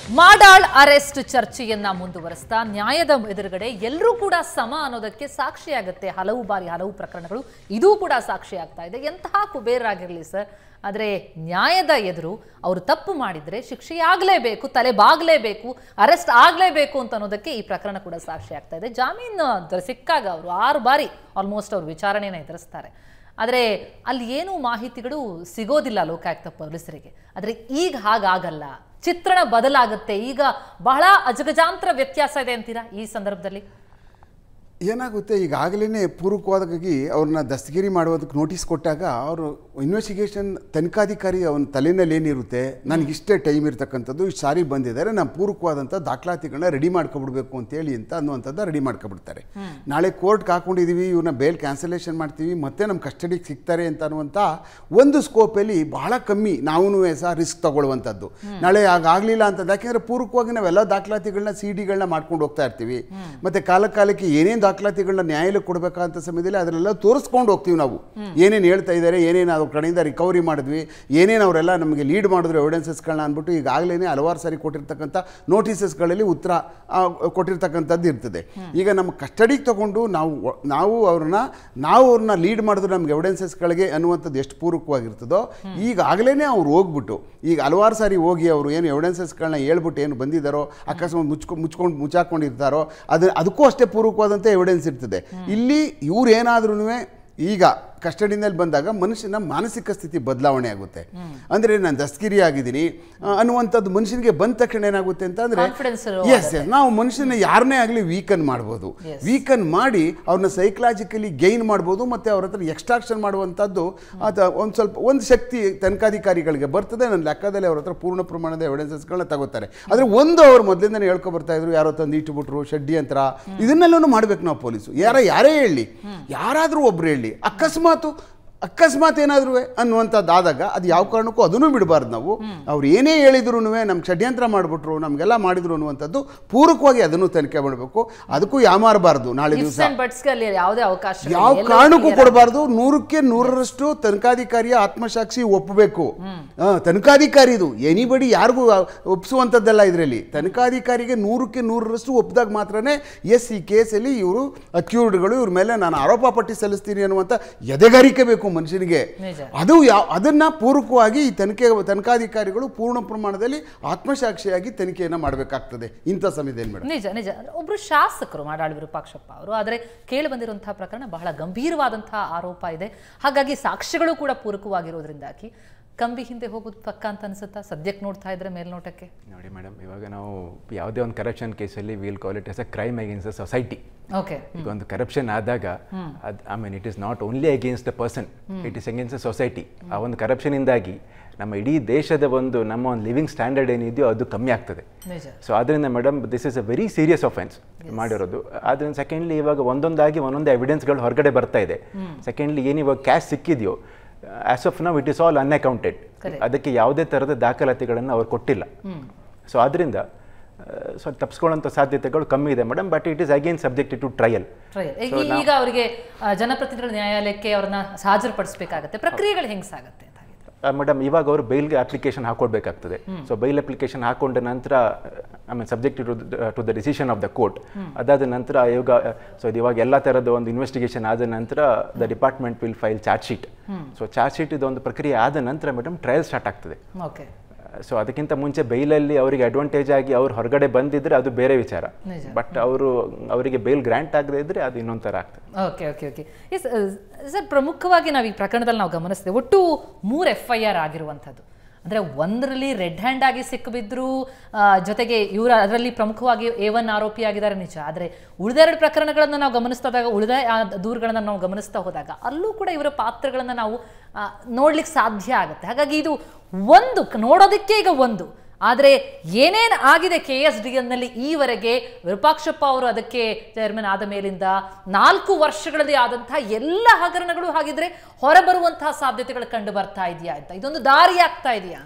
Madal arrest ಚರ್ಚೆಯನ್ನ ಮುಂದುವರಿಸ್ತಾ ನ್ಯಾಯದ ಎದುರುಗಡೆ ಎಲ್ಲರೂ ಕೂಡ ಸಮ ಅನ್ನೋದಕ್ಕೆ ಸಾಕ್ಷಿಯಾಗುತ್ತೆ ಹಲವು ಬಾರಿ ಹಲವು ಪ್ರಕರಣಗಳು ಇದೂ ಕೂಡ ಸಾಕ್ಷಿ ಆಗ್ತಾ ಇದೆ ಎಂತಹ ಕುಬೇರಾಗಿರಲಿ ಸರ್ ಆದರೆ ನ್ಯಾಯದ ಎದುರು ಅವರು ತಪ್ಪು ಮಾಡಿದ್ರೆ ಶಿಕ್ಷೆ ಆಗಲೇಬೇಕು ತಲೆ ಬಾಗಲೇಬೇಕು ಅರೆಸ್ಟ್ ಆಗಲೇಬೇಕು ಅಂತ ಅನ್ನೋದಕ್ಕೆ ಈ ಪ್ರಕರಣ ಕೂಡ ಸಾಕ್ಷಿ ಆಗ್ತಾ ಇದೆ ಜಾಮೀನು ದೊರೆ ಸಿಕ್ಕಾಗ ಅವರು ಆರು ಬಾರಿ ಆಲ್ಮೋಸ್ಟ್ ಅವರು ವಿಚಾರಣೆಯನ್ನು ಎದುರಿಸ್ತಾರೆ ಆದರೆ ಅಲ್ಲಿ ಏನೂ ಮಾಹಿತಿಗಳು ಸಿಗೋದಿಲ್ಲ ಲೋಕಾಯುಕ್ತ ಪೊಲೀಸರಿಗೆ ಆದರೆ ಈಗ ಹಾಗಾಗಲ್ಲ ಚಿತ್ರಣ ಬದಲಾಗುತ್ತೆ ಈಗ ಬಹಳ ಅಜಗಜಾಂತರ ವ್ಯತ್ಯಾಸ ಇದೆ ಅಂತೀರಾ ಈ ಸಂದರ್ಭದಲ್ಲಿ ಏನಾಗುತ್ತೆ ಈಗಾಗಲೇ ಪೂರ್ವಕವಾಗಿ ಅವ್ರನ್ನ ದಸ್ತಗಿರಿ ಮಾಡುವುದಕ್ಕೆ ನೋಟಿಸ್ ಕೊಟ್ಟಾಗ ಅವರು ಇನ್ವೆಸ್ಟಿಗೇಷನ್ ತನಿಖಾಧಿಕಾರಿ ಅವನ ತಲೆನಲ್ಲಿ ಏನಿರುತ್ತೆ ನನಗೆ ಇಷ್ಟೇ ಟೈಮ್ ಇರ್ತಕ್ಕಂಥದ್ದು ಇಷ್ಟು ಸಾರಿ ಬಂದಿದ್ದಾರೆ ನಾನು ಪೂರ್ವಕವಾದಂಥ ದಾಖಲಾತಿಗಳನ್ನ ರೆಡಿ ಮಾಡ್ಕೊಬಿಡ್ಬೇಕು ಅಂತೇಳಿ ಅಂತ ಅನ್ನುವಂಥದ್ದು ರೆಡಿ ಮಾಡ್ಕೊಬಿಡ್ತಾರೆ ನಾಳೆ ಕೋರ್ಟ್ಗೆ ಹಾಕೊಂಡಿದ್ದೀವಿ ಇವ್ರನ್ನ ಬೇಲ್ ಕ್ಯಾನ್ಸಲೇಷನ್ ಮಾಡ್ತೀವಿ ಮತ್ತೆ ನಮ್ಮ ಕಸ್ಟಡಿಗೆ ಸಿಗ್ತಾರೆ ಅಂತ ಅನ್ನುವಂಥ ಒಂದು ಸ್ಕೋಪಲ್ಲಿ ಬಹಳ ಕಮ್ಮಿ ನಾವು ಸಹ ರಿಸ್ಕ್ ತಗೊಳ್ಳುವಂಥದ್ದು ನಾಳೆ ಆಗಾಗಲಿಲ್ಲ ಅಂತ ಯಾಕೆಂದರೆ ಪೂರ್ವಕವಾಗಿ ನಾವೆಲ್ಲ ದಾಖಲಾತಿಗಳನ್ನ ಸಿ ಡಿಗಳನ್ನ ಮಾಡ್ಕೊಂಡು ಹೋಗ್ತಾ ಇರ್ತೀವಿ ಮತ್ತು ಕಾಲ ಕಾಲಕ್ಕೆ ಏನೇನು ದಾಖಲಾತಿಗಳನ್ನ ನ್ಯಾಯಾಲಯಕ್ಕೆ ಕೊಡಬೇಕಂತ ಸಮಯದಲ್ಲಿ ಅದರೆಲ್ಲ ತೋರಿಸ್ಕೊಂಡು ಹೋಗ್ತೀವಿ ನಾವು ಏನೇನು ಹೇಳ್ತಾ ಇದ್ದಾರೆ ಏನೇನು ಅವ್ರ ಕಡೆಯಿಂದ ರಿಕವರಿ ಮಾಡಿದ್ವಿ ಏನೇನು ಅವರೆಲ್ಲ ನಮಗೆ ಲೀಡ್ ಮಾಡಿದ್ರು ಎವಿಡೆನ್ಸಸ್ಗಳನ್ನ ಅಂದ್ಬಿಟ್ಟು ಈಗಾಗಲೇ ಹಲವಾರು ಸಾರಿ ಕೊಟ್ಟಿರ್ತಕ್ಕಂಥ ನೋಟಿಸಸ್ಗಳಲ್ಲಿ ಉತ್ತರ ಆ, ಕೊಟ್ಟಿರ್ತಕ್ಕಂಥದ್ದು ಇರ್ತದೆ ಈಗ ನಮ್ಮ ಕಸ್ಟಡಿಗೆ ತಗೊಂಡು ನಾವು ಒ- ನಾವು ಅವ್ರನ್ನ ನಾವು ಅವ್ರನ್ನ ಲೀಡ್ ಮಾಡಿದ್ರು ನಮ್ಗೆ ಎವಿಡೆನ್ಸಸ್ಗಳಿಗೆ ಅನ್ನುವಂಥದ್ದು ಎಷ್ಟು ಪೂರಕವಾಗಿರ್ತದೋ ಈಗಾಗಲೇ ಅವ್ರು ಹೋಗ್ಬಿಟ್ಟು ಈಗ ಹಲವಾರು ಸಾರಿ ಹೋಗಿ ಅವರು ಏನು ಎವಿಡೆನ್ಸಸ್ಗಳನ್ನ ಹೇಳ್ಬಿಟ್ಟು ಏನು ಬಂದಿದ್ದಾರೋ ಅಕಸ್ಮಾತ್ ಮುಚ್ಕೊ ಮುಚ್ಕೊಂಡು ಮುಚ್ಚಾಕೊಂಡಿರ್ತಾರೋ ಅದು ಅದಕ್ಕೂ ಅಷ್ಟೇ ಪೂರ್ವಕವಾದಂಥ ಎವಿಡೆನ್ಸ್ ಇರ್ತದೆ ಇಲ್ಲಿ ಇವ್ರು ಏನಾದ್ರೂ ಈಗ ಕಸ್ಟಡಿನಲ್ಲಿ ಬಂದಾಗ ಮನುಷ್ಯನ ಮಾನಸಿಕ ಸ್ಥಿತಿ ಬದಲಾವಣೆ ಆಗುತ್ತೆ ಅಂದರೆ ನಾನು ದಸ್ತಗಿರಿ ಆಗಿದ್ದೀನಿ ಆ, ಅನ್ನುವಂಥದ್ದು ಮನುಷ್ಯನಿಗೆ ಬಂದ ತಕ್ಷಣ ಏನಾಗುತ್ತೆ ಅಂತ ಅಂದರೆ Confidence ಎಸ್ ನಾವು ಮನುಷ್ಯನ ಯಾರನ್ನೇ ಆಗಲಿ ವೀಕನ್ ಮಾಡ್ಬೋದು Yes. ವೀಕನ್ ಮಾಡಿ ಅವ್ರನ್ನ ಸೈಕಲಾಜಿಕಲಿ ಗೈನ್ ಮಾಡ್ಬೋದು ಮತ್ತು ಅವ್ರ ಹತ್ರ ಎಕ್ಸ್ಟ್ರಾಕ್ಷನ್ ಮಾಡುವಂಥದ್ದು ಅದು ಒಂದು ಸ್ವಲ್ಪ ಒಂದು ಶಕ್ತಿ ತನಿಖಾಧಿಕಾರಿಗಳಿಗೆ ಬರ್ತದೆ ನನ್ನ ಲೆಕ್ಕದಲ್ಲಿ ಅವ್ರ ಹತ್ರ ಪೂರ್ಣ ಪ್ರಮಾಣದ ಎವಿಡೆನ್ಸಸ್ಗಳನ್ನ ತಗೋತಾರೆ ಆದರೆ ಒಂದು ಅವ್ರು ಮೊದಲಿಂದನೇ ಹೇಳ್ಕೊ ಬರ್ತಾ ಇದ್ರು ಯಾರೋ ತಂದು ಇಟ್ಟುಬಿಟ್ರು ಷಡ್ಯಂತ್ರ ಇದನ್ನೆಲ್ಲನೂ ಮಾಡ್ಬೇಕು ನಾವು ಪೊಲೀಸು ಯಾರ ಯಾರೇ ಹೇಳಿ ಯಾರಾದರೂ ಒಬ್ರು ಹೇಳಿ ಅಕಸ್ಮಾತು ಅಕಸ್ಮಾತ್ ಏನಾದ್ರೂ ಅನ್ನುವಂಥದ್ದು ಆದಾಗ ಅದು ಯಾವ ಕಾರಣಕ್ಕೂ ಅದನ್ನು ಬಿಡಬಾರ್ದು ನಾವು ಅವ್ರು ಏನೇ ಹೇಳಿದ್ರು ನಮ್ಗೆ ಷಡ್ಯಂತ್ರ ಮಾಡಿಬಿಟ್ರು ನಮಗೆಲ್ಲ ಮಾಡಿದ್ರು ಅನ್ನುವಂಥದ್ದು ಪೂರಕವಾಗಿ ಅದನ್ನು ತನಿಖೆ ಮಾಡಬೇಕು ಅದಕ್ಕೂ ಯಾಮಾರಬಾರ್ದು ನಾಳೆ ದಿವಸ ಇಫ್ಸ್ ಅಂಡ್ ಬಟ್ಸ್ಗೆ ಅಲ್ಲಿ ಯಾವುದೇ ಅವಕಾಶ ಇಲ್ಲ. ಯಾವ ಎಲ್ಲವೂ ಕಾರಣಕ್ಕೂ clear ಕೊಡಬಾರ್ದು ನೂರಕ್ಕೆ ನೂರರಷ್ಟು ತನಿಖಾಧಿಕಾರಿಯ ಆತ್ಮಸಾಕ್ಷಿ ಒಪ್ಪಬೇಕು ಆ, ತನಿಖಾಧಿಕಾರಿ ಇದು ಎನಿಬಡಿ ಯಾರಿಗೂ ಒಪ್ಪಿಸುವಂಥದ್ದಲ್ಲ ಇದರಲ್ಲಿ ತನಿಖಾಧಿಕಾರಿಗೆ ನೂರಕ್ಕೆ ನೂರರಷ್ಟು ಒಪ್ಪಿದಾಗ ಮಾತ್ರನೇ ಎಸ್ ಈ ಕೇಸಲ್ಲಿ ಇವರು ಅಕ್ಯೂರ್ಡ್ಗಳು ಇವ್ರ ಮೇಲೆ ನಾನು ಆರೋಪ ಪಟ್ಟಿ ಸಲ್ಲಿಸ್ತೀನಿ ಅನ್ನುವಂಥ ಎದೆಗಾರಿಕೆ ಬೇಕು ಮನುಷ್ಯನಿಗೆ ನಿಜ. ಅದು ಯಾವ ಅದನ್ನ ಪೂರಕವಾಗಿ ಈ ತನಿಖೆ ತನಿಖಾಧಿಕಾರಿಗಳು ಪೂರ್ಣ ಪ್ರಮಾಣದಲ್ಲಿ ಆತ್ಮಸಾಕ್ಷಿಯಾಗಿ ತನಿಖೆಯನ್ನು ಮಾಡಬೇಕಾಗ್ತದೆ ಇಂಥ ಸಮಯದಲ್ಲಿ ಮೇಡಮ್ ನಿಜ ನಿಜ ಒಬ್ರು ಶಾಸಕರು ಮಾಡಾಳ್ ವಿರೂಪಾಕ್ಷಪ್ಪ ಅವರು ಆದರೆ ಕೇಳಿ ಬಂದಿರುವಂತಹ ಪ್ರಕರಣ ಬಹಳ ಗಂಭೀರವಾದಂತಹ ಆರೋಪ ಇದೆ ಹಾಗಾಗಿ ಸಾಕ್ಷ್ಯಗಳು ಕೂಡ ಪೂರಕವಾಗಿರೋದ್ರಿಂದಾಗಿ ಕಂಬಿ ಹಿಂದೆ ಹೋಗೋದು ಪಕ್ಕ ಅಂತ ಅನ್ಸುತ್ತಾ ಸದ್ಯಕ್ಕೆ ನೋಡ್ತಾ ಇದ್ರೆ ಮೇಲ್ನೋಟಕ್ಕೆ ನೋಡಿ ಮೇಡಮ್ ಇವಾಗ ನಾವು ಯಾವುದೇ ಒಂದು ಕರಪ್ಷನ್ ಕೇಸಲ್ಲಿ will call it as a crime against the society okay ಈಗ ಒಂದು ಕರಪ್ಷನ್ ಆದಾಗ ಅದು I mean it is not only against the person it is against the society ಆ ಒಂದು ಕರಪ್ಷನಿಂದಾಗಿ ನಮ್ಮ ಇಡೀ ದೇಶದ ಒಂದು ನಮ್ಮ ಒಂದು ಲಿವಿಂಗ್ ಸ್ಟ್ಯಾಂಡರ್ಡ್ ಏನಿದೆಯೋ ಅದು ಕಮ್ಮಿ ಆಗ್ತದೆ ನಿಜ ಸೊ ಅದರಿಂದ madam this is a very serious offence ಮಾಡಿರೋದು ಅದರಿಂದ ಸೆಕೆಂಡ್ಲಿ ಇವಾಗ ಒಂದೊಂದಾಗಿ ಒಂದೊಂದು ಎವಿಡೆನ್ಸ್ಗಳು ಹೊರಗಡೆ ಬರ್ತಾ ಇದೆ ಸೆಕೆಂಡ್ಲಿ ಏನು ಇವಾಗ ಕ್ಯಾಶ್ ಸಿಕ್ಕಿದೆಯೋ as of now it is all unaccounted Correct. ಅದಕ್ಕೆ ಯಾವುದೇ ಥರದ ದಾಖಲಾತಿಗಳನ್ನು ಅವ್ರು ಕೊಟ್ಟಿಲ್ಲ ಸೊ ಅದರಿಂದ ಸೊ ತಪ್ಪಿಸ್ಕೊಳ್ಳೋಂಥ ಸಾಧ್ಯತೆಗಳು ಕಮ್ಮಿ ಇದೆ madam but it is again subject to trial trial ಈಗ ಅವರಿಗೆ ಆ, ಜನಪ್ರತಿನಿಧಿಗಳ ನ್ಯಾಯಾಲಯಕ್ಕೆ ಅವ್ರನ್ನ ಹಾಜರುಪಡಿಸಬೇಕಾಗತ್ತೆ ಪ್ರಕ್ರಿಯೆಗಳು ಹೆಂಗ್ ಸಾಗತ್ತೆ ಅಂತ ಹಾಗಿದ್ರೆ ಮೇಡಮ್ ಇವಾಗ ಅವರು ಬೈಲ್ಗೆ ಅಪ್ಲಿಕೇಶನ್ ಹಾಕೊಡ್ಬೇಕಾಗ್ತದೆ ಸೊ ಬೈಲ್ ಅಪ್ಲಿಕೇಶನ್ ಹಾಕೊಂಡ ನಂತರ I mean subject to to the decision of the court ಅದಾದ ನಂತರ ಇವಾಗ ಸೊ ಇವಾಗ ಎಲ್ಲ ಥರದ ಒಂದು ಇನ್ವೆಸ್ಟಿಗೇಷನ್ ಆದ ನಂತರ the department will file charge sheet so charge sheet ಇದೊಂದು ಪ್ರಕ್ರಿಯೆ ಆದ ನಂತರ ಮೇಡಮ್ ಟ್ರಯಲ್ ಸ್ಟಾರ್ಟ್ ಆಗ್ತದೆ ಓಕೆ ಸೊ ಅದಕ್ಕಿಂತ ಮುಂಚೆ ಬೈಲಲ್ಲಿ ಅವರಿಗೆ ಅಡ್ವಾಂಟೇಜ್ ಆಗಿ ಅವ್ರು ಹೊರಗಡೆ ಬಂದಿದ್ರೆ ಅದು ಬೇರೆ ವಿಚಾರ ನಿಜ. ಬಟ್ ಅವರು ಅವರಿಗೆ ಬೈಲ್ ಗ್ರ್ಯಾಂಟ್ ಆಗದೆ ಇದ್ರೆ ಅದು ಇನ್ನೊಂದು ಥರ ಆಗ್ತದೆ okay okay okay yes sir ಪ್ರಮುಖವಾಗಿ ನಾವು ಈ ಪ್ರಕರಣದಲ್ಲಿ ನಾವು ಗಮನಿಸ್ತೇವೆ ಒಟ್ಟು ಮೂರು ಎಫ್ ಐ ಆರ್ ಆಗಿರುವಂಥದ್ದು ಅಂದರೆ ಒಂದರಲ್ಲಿ ರೆಡ್ ಹ್ಯಾಂಡ್ ಆಗಿ ಸಿಕ್ಕಿಬಿದ್ರು ಆ, ಜೊತೆಗೆ ಇವರ ಅದರಲ್ಲಿ ಪ್ರಮುಖವಾಗಿ ಎ ಒನ್ ಆರೋಪಿ ಆಗಿದ್ದಾರೆ ನಿಜ ಆದರೆ ಉಳಿದೆರಡು ಪ್ರಕರಣಗಳನ್ನು ನಾವು ಗಮನಿಸ್ತಾ ಹೋದಾಗ ಉಳಿದ ಆ ದೂರುಗಳನ್ನು ನಾವು ಗಮನಿಸ್ತಾ ಹೋದಾಗ ಅಲ್ಲೂ ಕೂಡ ಇವರ ಪಾತ್ರಗಳನ್ನು ನಾವು ಆ, ನೋಡ್ಲಿಕ್ಕೆ ಸಾಧ್ಯ ಆಗುತ್ತೆ ಹಾಗಾಗಿ ಇದು ಒಂದು ಕ- ನೋಡೋದಕ್ಕೆ ಈಗ ಒಂದು ಆದರೆ ಏನೇನು ಆಗಿದೆ ಕೆ ಎಸ್ ಡಿ ಎನ್ನಲ್ಲಿ ಈವರೆಗೆ ವಿರೂಪಾಕ್ಷಪ್ಪ ಅವರು ಅದಕ್ಕೆ ಚೇರ್ಮನ್ ಆದ ಮೇಲಿಂದ ನಾಲ್ಕು ವರ್ಷಗಳಲ್ಲಿ ಆದಂತಹ ಎಲ್ಲ ಹಗರಣಗಳು ಹಾಗಿದ್ರೆ ಹೊರಬರುವಂತಹ ಸಾಧ್ಯತೆಗಳು ಕಂಡು ಬರ್ತಾ ಇದೆಯಾ ಅಂತ ಇದೊಂದು ದಾರಿ ಆಗ್ತಾ ಇದೆಯಾ ಅಂತ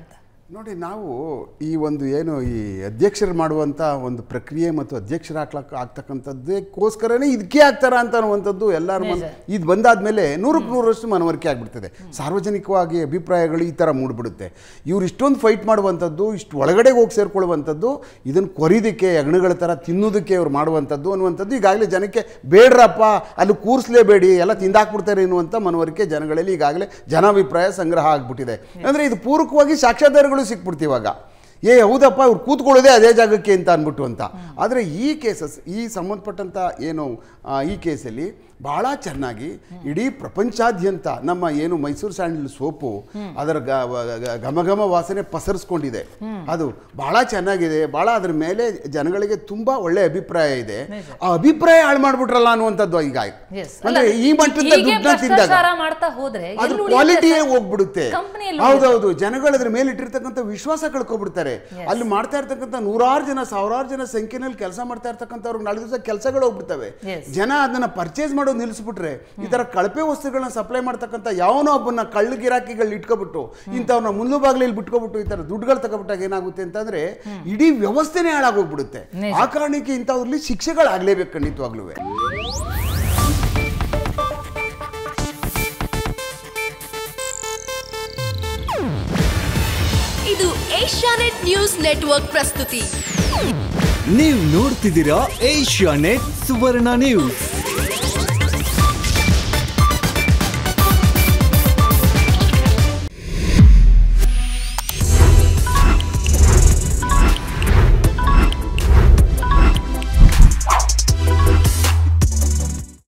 ನೋಡಿ ನಾವು ಈ ಒಂದು ಏನು ಈ ಅಧ್ಯಕ್ಷರು ಮಾಡುವಂಥ ಒಂದು ಪ್ರಕ್ರಿಯೆ ಮತ್ತು ಅಧ್ಯಕ್ಷರು ಹಾಕ್ಲಕ್ಕ ಆಗ್ತಕ್ಕಂಥದ್ದಕ್ಕೋಸ್ಕರನೇ ಇದಕ್ಕೆ ಆಗ್ತಾರ ಅಂತ ಅನ್ನುವಂಥದ್ದು ಎಲ್ಲರ ಮನ್ ಇದು ಬಂದಾದ್ಮೇಲೆ ನೂರಕ್ಕೆ ನೂರಷ್ಟು ಮನವರಿಕೆ ಆಗಿಬಿಡ್ತದೆ ಸಾರ್ವಜನಿಕವಾಗಿ ಅಭಿಪ್ರಾಯಗಳು ಈ ಥರ ಮೂಡ್ಬಿಡುತ್ತೆ ಇವ್ರು ಇಷ್ಟೊಂದು ಫೈಟ್ ಮಾಡುವಂಥದ್ದು ಇಷ್ಟು ಒಳಗಡೆ ಹೋಗಿ ಸೇರ್ಕೊಳ್ಳುವಂಥದ್ದು ಇದನ್ನು ಕೊರಿದಕ್ಕೆ ಹೆಗಣಗಳ ಥರ ತಿನ್ನೋದಕ್ಕೆ ಅವ್ರು ಮಾಡುವಂಥದ್ದು ಅನ್ನುವಂಥದ್ದು ಈಗಾಗಲೇ ಜನಕ್ಕೆ ಬೇಡ್ರಪ್ಪ ಅಲ್ಲಿ ಕೂರಿಸ್ಲೇಬೇಡಿ ಎಲ್ಲ ತಿಂದಾಕ್ಬಿಡ್ತಾರೆ ಎನ್ನುವಂಥ ಮನವರಿಕೆ ಜನಗಳಲ್ಲಿ ಈಗಾಗಲೇ ಜನಾಭಿಪ್ರಾಯ ಸಂಗ್ರಹ ಆಗ್ಬಿಟ್ಟಿದೆ ಅಂದರೆ ಇದು ಪೂರಕವಾಗಿ ಸಾಕ್ಷ್ಯಾಧಾರಗಳು ಸಿಕ್ಬಿಡ್ತು ಇವಾಗ ಏ ಹೌದಪ್ಪ ಇವ್ರು ಕೂತ್ಕೊಳ್ಳೋದೇ ಅದೇ ಜಾಗಕ್ಕೆ ಅಂತ ಅಂದ್ಬಿಟ್ಟು ಅಂತ ಆದರೆ ಈ ಕೇಸಸ್ ಈ ಸಂಬಂಧಪಟ್ಟಂಥ ಏನು ಆ, ಈ ಕೇಸಲ್ಲಿ ಭಾಳ ಚೆನ್ನಾಗಿ ಇಡೀ ಪ್ರಪಂಚಾದ್ಯಂತ ನಮ್ಮ ಏನು ಮೈಸೂರು ಸ್ಯಾಂಡಲ್ ಸೋಪು ಅದರ ಗ- ವ- ಗ- ಘಮ ಘಮ ವಾಸನೆ ಪಸರಿಸ್ಕೊಂಡಿದೆ ಅದು ಭಾಳ ಚೆನ್ನಾಗಿದೆ ಭಾಳ ಅದ್ರ ಮೇಲೆ ಜನಗಳಿಗೆ ತುಂಬಾ ಒಳ್ಳೆ ಅಭಿಪ್ರಾಯ ಇದೆ ಆ ಅಭಿಪ್ರಾಯ ಹಾಳು ಮಾಡ್ಬಿಟ್ರಲ್ಲ ಅನ್ನುವಂಥದ್ದು ಈಗ Yes. ಅಂದ್ರೆ ಅಲ್ಲ, ಈ ಮಟ್ಟದ ಹೀಗೆ ದುಡ್ಡನ್ನ ತಿಂದಾಗ ಭ್ರಷ್ಟಾಚಾರ ಮಾಡ್ತಾ ಹೋದ್ರೆ ಅದ್ರ ಎಲ್ಲಿ ಉಳಿಯುತ್ತೆ ಕ್ವಾಲಿಟಿಯೇ ಸರ್? ಹೋಗ್ಬಿಡುತ್ತೆ ಕಂಪನಿಯಲ್ಲಿ ಹೌದೌದು ಜನಗಳು ಅದ್ರ ಮೇಲೆ ಇಟ್ಟಿರ್ತಕ್ಕಂಥ ವಿಶ್ವಾಸ ಕಳ್ಕೊಬಿಡ್ತಾರೆ ಅಲ್ಲಿ ಮಾಡ್ತಾ ಇರ್ತಕ್ಕಂಥ ನೂರಾರು ಜನ ಸಾವಿರಾರು ಜನ ಸಂಖ್ಯೆನಲ್ಲಿ ಕೆಲಸ ಮಾಡ್ತಾ ಇರ್ತಕ್ಕಂಥವ್ರಿಗೆ ನಾಳೆ ದಿವಸ ಕೆಲಸಗಳು ಹೋಗ್ಬಿಡ್ತವೆ Yes. ಜನ ಅದನ್ನ ಪರ್ಚೇಸ್ ಮಾಡೋದು ನಿಲ್ಲಿಸ್ಬಿಟ್ರೆ ಈ ತರ ಕಳಪೆ ವಸ್ತುಗಳನ್ನ ಸಪ್ಲೈ ಮಾಡ್ತಕ್ಕಂಥ ಯಾವನೋ ಒಬ್ಬನ ಕಳ್ಳ ಗಿರಾಕಿಗಳು ಇಟ್ಕೊಬಿಟ್ಟು ಇಂಥವ್ರನ್ನ ಮುಂದು ಬಾಗಿಲಲ್ಲಿ ಬಿಟ್ಕೊಬಿಟ್ಟು ಈ ತರ ದುಡ್ಡುಗಳು ತಗೊಬಿಟ್ಟಾಗ ಏನಾಗುತ್ತೆ ಅಂತಂದ್ರೆ ಇಡೀ ವ್ಯವಸ್ಥೆನೇ ಹಾಳಾಗೋಗ್ಬಿಡುತ್ತೆ ನಿಜ. ಆ ಕಾರಣಕ್ಕೆ ಇಂಥವ್ರಲ್ಲಿ ಶಿಕ್ಷೆಗಳಾಗ್ಲೇಬೇಕು ಖಂಡಿತವಾಗ್ಲೂ ಇದು ಏಷ್ಯಾನೆಟ್ ನ್ಯೂಸ್ ನೆಟ್ವರ್ಕ್ ಪ್ರಸ್ತುತಿ ನೀವು ನೋಡ್ತಿದ್ದೀರಾ ಏಷ್ಯಾ ನೆಟ್ ಸುವರ್ಣ ನ್ಯೂಸ್